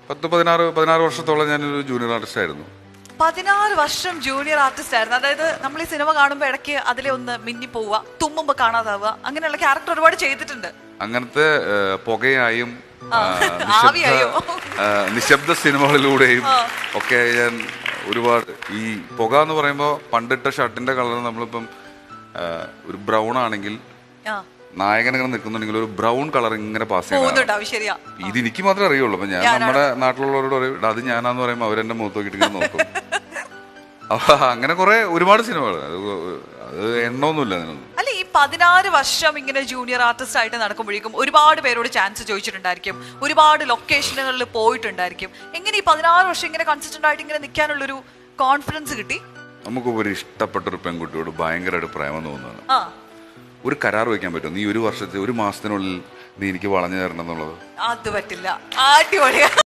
പത്ത് പതിനാറ് പതിനാറ് വർഷത്തോളം ഞാനൊരു ജൂനിയർ ആർട്ടിസ്റ്റ് ആയിരുന്നു പതിനാറ് വർഷം ജൂനിയർ ആർട്ടിസ്റ്റ് ആയിരുന്നു അതായത് നമ്മൾ ഈ സിനിമ കാണുമ്പോൾ ഇടയ്ക്ക് അതിലെ ഒന്ന് മിന്നി പോവുക തുമ്മുമ്പോ കാണാതാവുക അങ്ങനെയുള്ള ക്യാരക്ടർ ഒരുപാട് ചെയ്തിട്ടുണ്ട് അങ്ങനത്തെ ആ, പുകയായും ആ, ആവിയായോ? ആ, നിശബ്ദ സിനിമകളിലൂടെയും ഒക്കെ ഞാൻ ഒരുപാട് ഈ പുക എന്ന് പറയുമ്പോൾ പണ്ടിട്ട ഷർട്ടിന്റെ കളർ നമ്മളിപ്പം ആ, ഒരു ബ്രൗൺ ആണെങ്കിൽ ആ നായകൻ ഇങ്ങനെ നിൽക്കുന്നുണ്ടെങ്കിൽ ഒരു ബ്രൗൺ കളർ ഇങ്ങനെ പാസ് ചെയ്യണം പോകുന്നുണ്ടാവും ശരിയാ ഇത് എനിക്ക് മാത്രമേ അറിയുള്ളൂ അപ്പൊ ഞാൻ നമ്മുടെ നാട്ടിലുള്ളവരോട് പറയും "എടാ, അത് ഞാനാന്ന് പറയുമ്പോൾ അവരെന്റെ മുഖത്ത് നോക്കിയിട്ട് ഇങ്ങനെ നോക്കും അപ്പൊ അങ്ങനെ കുറെ ഒരുപാട് സിനിമകൾ അത് അത് എണ്ണമൊന്നുമില്ല അതിനൊന്നും അല്ല ഈ പതിനാറ് വർഷം ഇങ്ങനെ ജൂനിയർ ആർട്ടിസ്റ്റ് ആയിട്ട് നടക്കുമ്പോഴേക്കും ഒരുപാട് പേരോട് ചാൻസ് ചോദിച്ചിട്ടുണ്ടായിരിക്കും ഒരുപാട് ലൊക്കേഷനുകളിൽ പോയിട്ടുണ്ടായിരിക്കും എങ്ങനെ ഈ പതിനാറ് വർഷം ഇങ്ങനെ കൺസിസ്റ്റന്റ് ആയിട്ട് ഇങ്ങനെ നിൽക്കാനുള്ളൊരു കോൺഫിഡൻസ് കിട്ടി നമുക്ക് ഒരു ഇഷ്ടപ്പെട്ട ഒരു പെൺകുട്ടിയോട് ഭയങ്കരമായിട്ട് പ്രേമം തോന്നുന്നതാണ് ആ ഒരു കരാർ വെക്കാൻ പറ്റും നീ ഒരു വർഷത്തെ ഒരു മാസത്തിനുള്ളിൽ നീ എനിക്ക് വളഞ്ഞു തരണം എന്നുള്ളത് അത് പറ്റില്ല അടിപൊളിയാ